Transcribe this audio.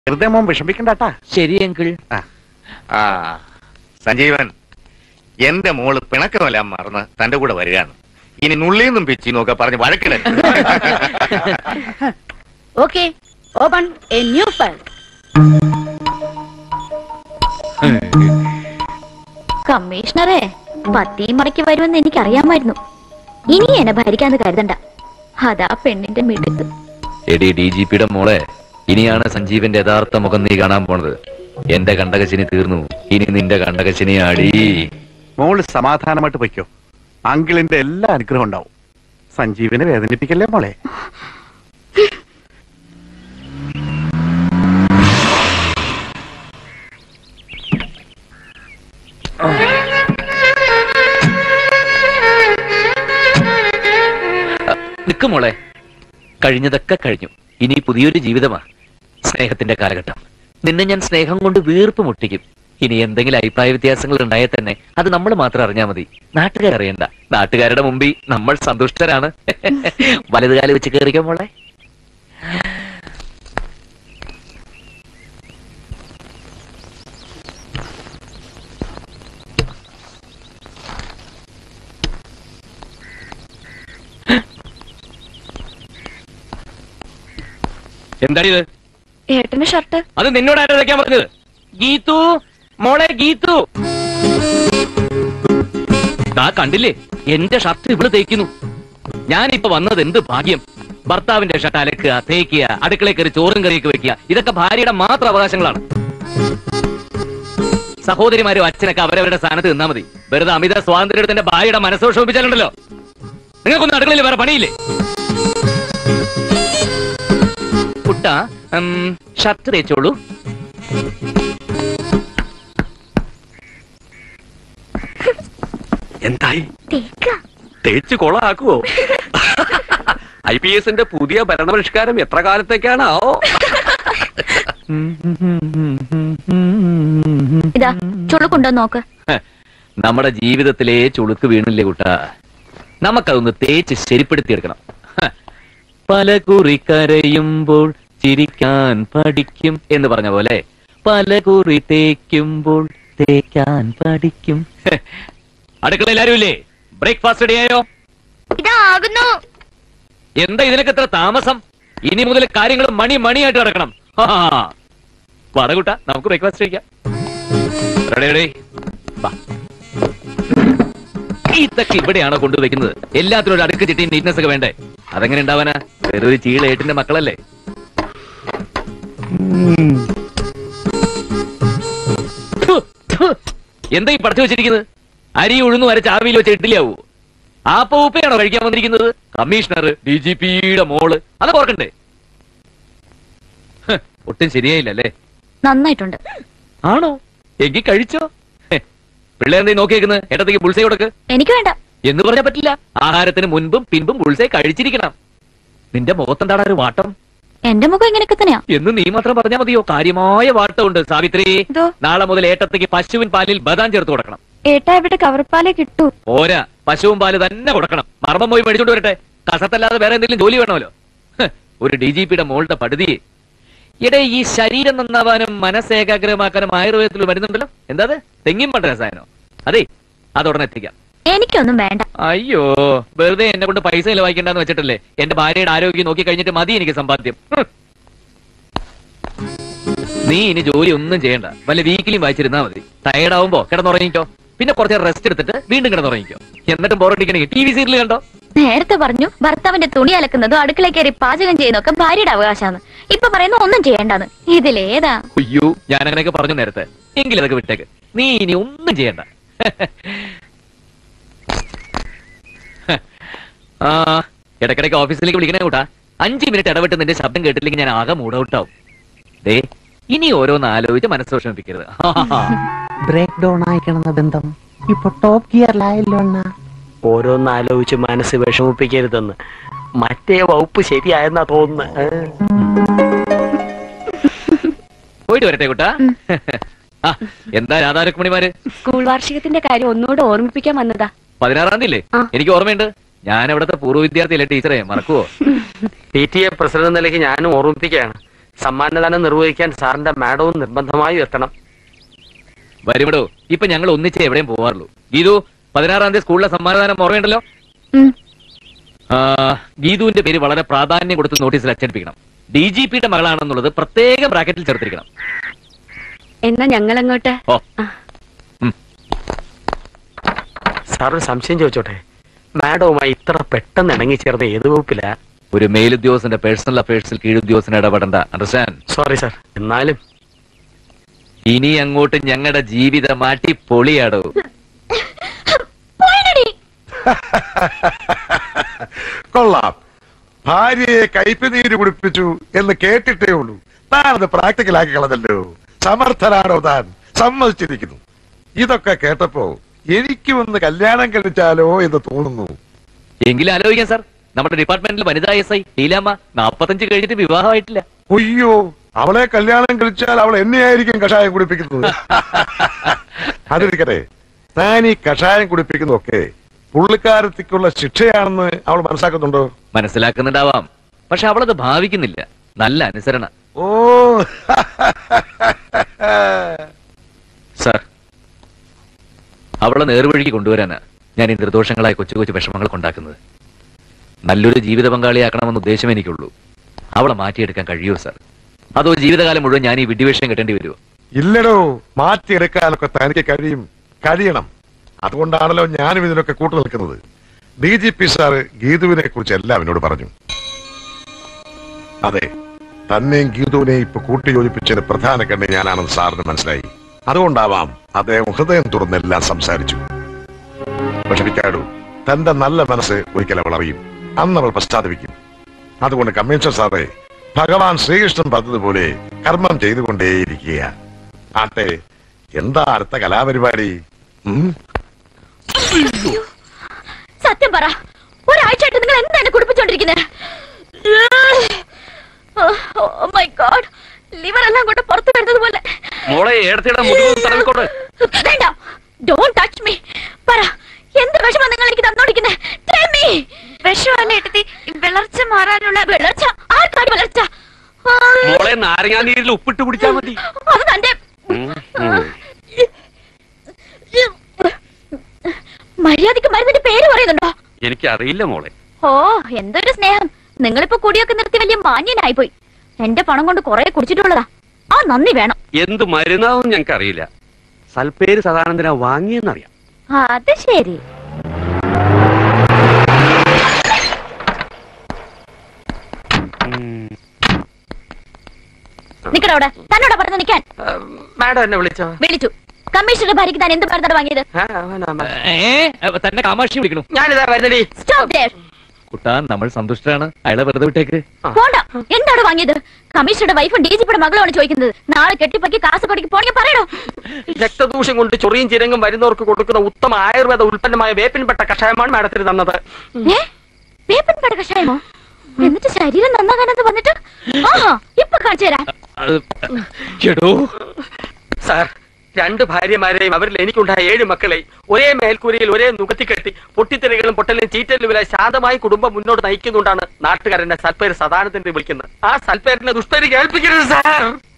വെറുതെ മോൻ വിഷമിക്കണ്ടാട്ടാ ശരി അങ്കിൾ ആ സഞ്ജീവൻ എന്റെ മോള് പിണക്കമെല്ലാം മറന്ന് തന്റെ കൂടെ വരികയാണ് ഇനി നുള്ളിന്നും പിച്ചിന്നൊക്കെ പറഞ്ഞ് വഴക്കിട okay open a new file കമ്മീഷണറെ പത്തിയും മടക്കി വരുമെന്ന് എനിക്കറിയാമായിരുന്നു ഇനി എന്നെ ഭരിക്കാന്ന് കരുതണ്ട അതാ പെണ്ണിന്റെ മിടുക്ക് എടി ഡി ജി പിയുടെ മോളെ ഇനിയാണ് സഞ്ജീവന്റെ യഥാർത്ഥ മുഖം നീ കാണാൻ പോണത് എന്റെ കണ്ടകശിനി തീർന്നു ഇനി നിന്റെ കണ്ടകശിനി ആടി മോള് സമാധാനമായിട്ട് പൊയ്ക്കോ അങ്കിളിന്റെ എല്ലാ അനുഗ്രഹം ഉണ്ടാവും സഞ്ജീവിനെ വേദനിപ്പിക്കല്ലേ മോളെ നിക്ക് മോളെ കഴിഞ്ഞതൊക്കെ കഴിഞ്ഞു ഇനി പുതിയൊരു ജീവിതമാ സ്നേഹത്തിന്റെ കാലഘട്ടം നിന്നെ ഞാൻ സ്നേഹം കൊണ്ട് വീർപ്പ് മുട്ടിക്കും ഇനി എന്തെങ്കിലും അഭിപ്രായ വ്യത്യാസങ്ങൾ ഉണ്ടായാൽ തന്നെ അത് നമ്മൾ മാത്രം അറിഞ്ഞാൽ മതി നാട്ടുകാർ അറിയണ്ട നാട്ടുകാരുടെ മുമ്പിൽ നമ്മൾ സന്തുഷ്ടരാണ് വലതുകാലം വെച്ച് കയറിക്കോ മോളെ എന്താ ഇത് ഏട്ടന്റെ ഷർട്ട് അത് നിന്നോടായിട്ട് വെക്കാൻ പറഞ്ഞത് ഗീതു മോളെ ഗീതു താ കണ്ടില്ലേ എന്റെ ഷർട്ട് ഇവള് തേക്കുന്നു ഞാനിപ്പോ വന്നത് എന്ത് ഭാഗ്യം ഭർത്താവിന്റെ ഷർട്ട് അലക്കുക തേക്കുക അടുക്കളയിൽ കയറി ചോറും കറിയൊക്കെ വെക്കുക ഇതൊക്കെ ഭാര്യയുടെ മാത്രം അവകാശങ്ങളാണ് സഹോദരിമാരും അച്ഛനൊക്കെ അവരവരുടെ സ്ഥാനത്ത് നിന്നാ മതി വെറുതെ അമിത സ്വാതന്ത്ര്യത്തിന്റെ ഭാര്യയുടെ മനസ്സോ ശോഭിച്ചാലുണ്ടല്ലോ നിങ്ങൾക്കൊന്നും അടുക്കളയിൽ വേറെ പണിയില്ലേ കുട്ട ഷർട്ട് തേച്ചോളൂ എന്തായി തേക്ക തേച്ച് കൊളാക്കുവോ ഐ പി എസിന്റെ പുതിയ ഭരണപരിഷ്കാരം എത്ര കാലത്തേക്കാണോ ഇതാ ചുളുക്കുണ്ടോ നോക്ക് നമ്മുടെ ജീവിതത്തിലെ ചുളുക്ക് വീണില്ലേ കുട്ട നമുക്കതൊന്ന് തേച്ച് ശരിപ്പെടുത്തിയെടുക്കണം ഹ. പല കുറി കരയുമ്പോൾ ചിരിക്കാൻ പഠിക്കും എന്ന് പറഞ്ഞ പോലെ പല കുറി തേക്കുമ്പോൾ തേക്കാൻ പഠിക്കും ഹ. അടുക്കളയിൽ ആരുമില്ലേ ബ്രേക്ക്ഫാസ്റ്റ് റെഡിയായോ ഇതാകുന്നു എന്താ ഇതിനൊക്കെ എത്ര താമസം ഇനി മുതൽ കാര്യങ്ങൾ മണി മണിയായിട്ട് നടക്കണം വടകുട്ട നമുക്ക് ബ്രേക്ക്ഫാസ്റ്റ് കഴിക്കാം റെഡി റെഡി വാ ഇതൊക്കെ ഇവിടെയാണോ കൊണ്ടുവയ്ക്കുന്നത് എല്ലാത്തിനും ഒരു അടുക്ക് ചിട്ടി നീറ്റ്നസ് ഒക്കെ വേണ്ടേ അതെങ്ങനെ ഉണ്ടാവാനാ വെറൊരു ചീള ഏട്ടിന്റെ മക്കളല്ലേ ഥു, ഥു. എന്താ ഈ പഠിച്ചു വെച്ചിരിക്കുന്നത് അരി ഉഴുന്നു വരച്ച് ആവിയിൽ വെച്ച് ഇഡ്ഡലിയാവൂ ആ പൂപ്പയാണോ കഴിക്കാൻ വന്നിരിക്കുന്നത് കമ്മീഷണർ ഡി ജി പിയുടെ മോള് അത് ഓർക്കണ്ടേ ഹ്, ഒട്ടും ശരിയായില്ലല്ലേ നന്നായിട്ടുണ്ട് ആണോ എങ്കിൽ കഴിച്ചോ ഹെ, പിള്ളേ എന്തേ നോക്കിയേക്കുന്നത് ഏട്ടത്തേക്ക് ബുൾസൈ കൊടുക്ക് എനിക്ക് വേണ്ട എന്ന് പറഞ്ഞാൽ പറ്റില്ല ആഹാരത്തിന് മുൻപും പിൻപും ബുൾസൈ കഴിച്ചിരിക്കണം നിന്റെ മുഖത്തെന്താണ് ഒരു വാട്ടം എന്റെ മുഖം ഇങ്ങനെയൊക്കെ തന്നെയാ എന്ന് നീ മാത്രം പറഞ്ഞാൽ മതിയോ കാര്യമായ വാട്ടമുണ്ട് സാവിത്രി ഇതോ നാളെ മുതൽ ഏട്ടത്തേക്ക് പശുവിൻ പാലിൽ ബദാം ചേർത്ത് കൊടുക്കണം ഏട്ടാ ഇവിടെ കവർപ്പാലേ കിട്ടൂ പോരാ പശുവും പാല് തന്നെ കൊടുക്കണം മർമ്മം പോയി മേടിച്ചോണ്ട് വരട്ടെ കസത്തല്ലാതെ വേറെ എന്തെങ്കിലും ജോലി വേണമല്ലോ ഹ്, ഒരു ഡി ജി പിയുടെ മോളുടെ പടുതി ഇടെ ഈ ശരീരം നന്നാവാനും മനസ്സ് ഏകാഗ്രമാക്കാനും ആയുർവേദത്തിൽ വരുന്നുണ്ടല്ലോ എന്താ അത് തെങ്ങിൻ പണ്ട രസായനോ അതെ അത് ഉടനെ എത്തിക്കാം എനിക്കൊന്നും വേണ്ട അയ്യോ വെറുതെ എന്നെ കൊണ്ട് പൈസ ചിലവാക്കിണ്ടെന്ന് വെച്ചിട്ടല്ലേ എന്റെ ഭാര്യയുടെ ആരോഗ്യം നോക്കി കഴിഞ്ഞിട്ട് മതി എനിക്ക് സമ്പാദ്യം ഹ്. നീ ഇനി ജോലി ഒന്നും ചെയ്യണ്ട വല്ല വീക്കിലും വായിച്ചിരുന്നാ മതി ടയർഡ് ആവുമ്പോ കിടന്നുറങ്ങിക്കോ പിന്നെ കുറച്ച് റെസ്റ്റ് എടുത്തിട്ട് വീണ്ടും കിടന്നുറങ്ങിക്കോ എന്നിട്ടും ബോറടിക്കണെങ്കിൽ ടി വി സീരിയൽ കണ്ടോ നേരത്തെ പറഞ്ഞു ഭർത്താവിന്റെ തുണി അലക്കുന്നതും അടുക്കളയിൽ കയറി പാചകം ചെയ്യുന്നതൊക്കെ ഭാര്യയുടെ അവകാശമാണ് ഇപ്പൊ പറയുന്ന ഒന്നും ചെയ്യണ്ടെന്ന് ഇതിലേതാ അയ്യോ ഞാൻ അങ്ങനെയൊക്കെ പറഞ്ഞു നേരത്തെ എങ്കിലും അതൊക്കെ വിട്ടേക്ക് നീ ഇനി ഒന്നും ചെയ്യണ്ട ആ ഇടയ്ക്കിടയ്ക്ക് ഓഫീസിലേക്ക് വിളിക്കണേ കൂട്ടാ അഞ്ച് മിനിറ്റ് ഇടവിട്ട് നിന്റെ ശബ്ദം കേട്ടില്ലെങ്കിൽ ഞാൻ ആകെ മൂഡ് ഔട്ട് ആവും ദേ ഇനി ഓരോന്ന് ആലോചിച്ച് മനസ്സ് വിഷമിപ്പിക്കരുത് ബ്രേക്ക് ഡൗൺ ആയിക്കണമെന്ന ബന്ധം ഇപ്പൊ ടോപ്പ് ഗിയറിലായല്ലോ അണ്ണാ ഓരോന്ന് ആലോചിച്ച് മനസ്സ് വിഷമിപ്പിക്കരുതെന്ന് മറ്റേ വകുപ്പ് ശരിയായെന്നാ തോന്നുന്നത് പോയിട്ട് വരട്ടെ കൂട്ടാ ആ എന്താ രാധാരക്ഷ്മണിമാര് സ്കൂൾ വാർഷികത്തിന്റെ കാര്യം ഒന്നുകൂടെ ഓർമ്മിപ്പിക്കാൻ വന്നതാ പതിനാറാം തീയതി ആ. എനിക്ക് ഓർമ്മയുണ്ട് ഞാൻ അവിടുത്തെ പൂർവ്വ വിദ്യാർത്ഥിയല്ലേ ടീച്ചറെ മറക്കുവോ പി ടി എ പ്രസിഡന്റ് നിലയ്ക്ക് ഞാനും ഓർമ്മിപ്പിക്കുകയാണ് സമ്മാനദാനം നിർവഹിക്കാൻ സാറിന്റെ മാഡവും നിർബന്ധമായും എത്തണം വരുമടോ ഇപ്പൊ ഞങ്ങൾ ഒന്നിച്ച് എവിടെയും പോവാറുള്ളൂ ഗീതു പതിനാറാം തീയതി സ്കൂളിലെ സമ്മാനദാനം ഓർമ്മയുണ്ടല്ലോ ഉം. ആ, ഗീതുവിന്റെ പേര് വളരെ പ്രാധാന്യം കൊടുത്ത് നോട്ടീസിൽ അച്ചടിപ്പിക്കണം ഡി ജി പിയുടെ മകളാണെന്നുള്ളത് പ്രത്യേകം ബ്രാക്കറ്റിൽ ചേർത്തിരിക്കണം എന്നാ ഞങ്ങളങ്ങോട്ട് ഓ സാർ ഒരു സംശയം ചോദിച്ചോട്ടെ മാഡവുമായി ഇത്ര പെട്ടെന്ന് ഇണങ്ങിച്ചേർന്ന ഏത് വകുപ്പിലാ ഒരു മേലുദ്യോഗസ്ഥന്റെ പേഴ്സണൽ അഫയേഴ്സിൽ കീഴുദ്യോഗസ്ഥന് ഇടപെടണ്ട അണ്ടർസ്റ്റാൻഡ് സോറി സാർ എന്നാലും ഇനി അങ്ങോട്ട് ഞങ്ങളുടെ ജീവിതം മാറ്റി പൊളിയാടോ കൊള്ളാം ഭാര്യയെ കയ്പനീര് കുടിപ്പിച്ചു എന്ന് കേട്ടിട്ടേ ഉള്ളൂ താനത് പ്രാക്ടിക്കലാക്കി കളഞ്ഞല്ലോ സമർത്ഥനാണോ താൻ സമ്മതിച്ചിരിക്കുന്നു ഇതൊക്കെ കേട്ടപ്പോ എനിക്കും ഒന്ന് കല്യാണം കഴിച്ചാലോ എന്ന് തോന്നുന്നു എങ്കിലും ആലോചിക്കാം സാർ നമ്മുടെ ഡിപ്പാർട്ട്മെന്റിൽ വനിതാ എസ് ഐ ലീലാമ്മ നാപ്പത്തഞ്ച് കഴിഞ്ഞിട്ട് വിവാഹമായിട്ടില്ല അയ്യോ അവളെ കല്യാണം കഴിച്ചാൽ അവൾ എന്നെയായിരിക്കും കഷായം കുടിപ്പിക്കുന്നത് അതിരിക്കട്ടെ താൻ ഈ കഷായം കുടിപ്പിക്കുന്നതൊക്കെ പുള്ളിക്കാരത്തിക്കുള്ള ശിക്ഷയാണെന്ന് അവൾ മനസ്സിലാക്കുന്നുണ്ടോ മനസ്സിലാക്കുന്നുണ്ടാവാം പക്ഷെ അവളത് ഭാവിക്കുന്നില്ല നല്ല അനുസരണ ഓ സാർ അവളെ നേർവഴിക്ക് കൊണ്ടുവരാനാ ഞാൻ ഈ നിർദോഷങ്ങളായ കൊച്ചു കൊച്ചു വിഷമങ്ങൾ ഉണ്ടാക്കുന്നത് നല്ലൊരു ജീവിത പങ്കാളിയാക്കണമെന്ന ഉദ്ദേശം എനിക്കുള്ളൂ അവളെ മാറ്റിയെടുക്കാൻ കഴിയുമോ സാർ അതോ ജീവിതകാലം മുഴുവൻ ഞാൻ ഈ വിഡ്ഢിവേഷം കെട്ടേണ്ടി വരുമോ ഇല്ലടോ മാറ്റിയെടുക്കാനൊക്കെ തനിക്ക് കഴിയും കഴിയണം അതുകൊണ്ടാണല്ലോ ഞാനും ഇതിനൊക്കെ കൂട്ടു നിൽക്കുന്നത് ഡി ജി പി സാറ് ഗീതുവിനെ കുറിച്ച് എല്ലാം എന്നോട് പറഞ്ഞു അതെ തന്നെയും ഗീതുവിനെയും ഇപ്പൊ കൂട്ടി യോജിപ്പിച്ചതിന് പ്രധാന കണ്ണി ഞാനാണെന്ന് സാറിന് മനസ്സിലായി അതുകൊണ്ടാവാം അദ്ദേഹം ഹൃദയം തുറന്നെല്ലാം സംസാരിച്ചു വിഷമിക്കാടു തന്റെ നല്ല മനസ്സ് ഒരിക്കൽ അവൾ അറിയും അന്ന് അവൾ പശ്ചാത്തപിക്കും അതുകൊണ്ട് കമ്മീഷണർ സാറേ ഭഗവാൻ ശ്രീകൃഷ്ണൻ പറഞ്ഞതുപോലെ കർമ്മം ചെയ്തുകൊണ്ടേയിരിക്കുക ആട്ടെ എന്താ അടുത്ത കലാപരിപാടി ഉം? സത്യം പറ ഒരാഴ്ചയായിട്ട് നിങ്ങൾ എന്താ എന്നെ കുടിപ്പിച്ചോണ്ടിരിക്കുന്നത് മൈ ഗോഡ് ലിവർ എല്ലാം കൊണ്ട് പുറത്തു വരുന്നത് പോലെ മോളെ ഏടത്തിയുടെ മുതുകും തടവിക്കോട്ട് വേണ്ട ഡോണ്ട് ടച്ച് മീ പറ എന്ത് വിഷമം നിങ്ങൾ എനിക്ക് തന്നോടിക്കുന്നത് ടെൽ മീ വിഷമല്ല എടുത്തി വിളർച്ച മാറാനുള്ള വിളർച്ച ആർക്കാടി വിളർച്ച ആ, മോളെ നാരങ്ങാ നീരിൽ ഉപ്പിട്ട് കുടിച്ചാ മതി അത് തന്റെ മര്യാദക്ക് മരുന്നിന്റെ പേര് പറയുന്നുണ്ടോ എനിക്ക് അറിയില്ല മോളെ ഓ എന്തൊരു സ്നേഹം നിങ്ങളിപ്പോ കുടിയൊക്കെ നിർത്തി വലിയ മാന്യനായി പോയി എന്റെ പണം കൊണ്ട് കുറെ കുടിച്ചിട്ടുള്ളതാ ആ നന്ദി വേണം എന്ത് മരുന്നാവും ഞങ്ങൾക്ക് അറിയില്ല സൽപ്പേര് സദാനന്ദന വാങ്ങിയെന്നറിയാം അത് ശരി നിക്കടവിടെ തന്നോടാ പറഞ്ഞു നിൽക്കാൻ മാഡം എന്നെ വിളിച്ചോ വിളിച്ചു കമ്മീഷണറുടെ ഭാര്യയ്ക്ക് താൻ എന്ത് മരുന്നാണ് വാങ്ങിയത് ആ, അവനാ, അവനാ. ഏ തന്നെ കാമാക്ഷി വിളിക്കണു ഞാനിതാ വരുന്നടി സ്റ്റോപ്പ് ദേർ കുട്ടാ നമ്മൾ സന്തുഷ്ടരാണ് അയാളെ വെറുതെ വിട്ടേക്ക് പോണ്ട എന്താണ് വാങ്ങിയത് കമ്മീഷണറുടെ വൈഫും ഡി ജിപ്പിയുടെ മകളുമാണ് ചോദിക്കുന്നത് നാളെ കെട്ടിപ്പക്കി കാസർഗോഡേക്ക് പോണെങ്കിൽ പറയണോ രക്തദൂഷ്യം കൊണ്ട് ചൊറിയും ചിരങ്ങും വരുന്നവർക്ക് കൊടുക്കുന്ന ഉത്തമ ആയുർവേദ ഉൽപ്പന്നമായ വേപ്പിൻപെട്ട കഷായമാണ് മാഡത്തിന് തന്നത് ഏ വേപ്പൻ പട കഷായമോ എന്നിട്ട് ശരീരം നന്നാകാനെന്ന് വന്നിട്ട് ആഹാ ഇപ്പൊ കാണിച്ചു തരാം അത് എടോ സാർ രണ്ട് ഭാര്യമാരെയും അവരിൽ എനിക്കുണ്ടായ ഏഴ് മക്കളെ ഒരേ മേൽക്കൂരയിൽ ഒരേ നുകത്തിക്കെട്ടി പൊട്ടിത്തെറികളും പൊട്ടലും ചീറ്റലുമില്ല ശാന്തമായി കുടുംബം മുന്നോട്ട് നയിക്കുന്നുകൊണ്ടാണ് നാട്ടുകാരന്റെ സൽപ്പേര് സദാനത്തിന്റെ വിളിക്കുന്നത് ആ സൽപ്പേരിനെ ദുഷ്പേര് കേൾപ്പിക്കരുത് സാർ